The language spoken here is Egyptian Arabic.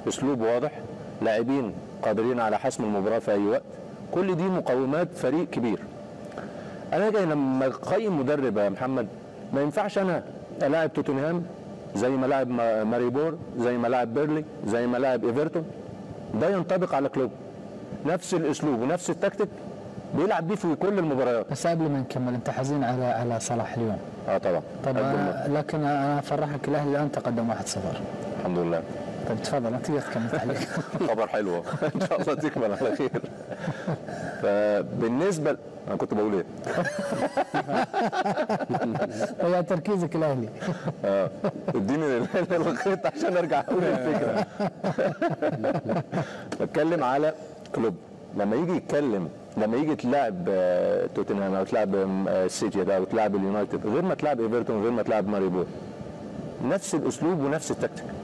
اسلوب واضح لاعبين قادرين على حسم المباراه في اي وقت كل دي مقومات فريق كبير انا جاي لما اقيم مدرب يا محمد ما ينفعش انا الاعب توتنهام زي ما لاعب ما- ماريبور زي ما لاعب بيرلي زي ما لاعب ايفرتون ده ينطبق على كلوب نفس الاسلوب ونفس التكتيك بيلعب بيه في كل المباريات بس قبل ما نكمل انت حزين على على صلاح اليوم اه طبعا طب قد ما- آه، لكن انا افرحك الاهلي الان تقدم 1-0 الحمد لله طب تفضل انت تقدر تكمل تعليق خبر حلو ان شاء الله تكمل على خير فبالنسبه انا كنت بقول ايه يا تركيزك الاهلي اه اديني ال- الخيط عشان ارجع اقول الفكره بتكلم على كلوب لما يجي يتكلم لما يجي تلعب آه، توتنهام او تلعب آه، السيتي ده او تلعب اليونايتد غير ما تلعب ايفرتون غير ما تلعب ماريبور نفس الاسلوب ونفس التكتيك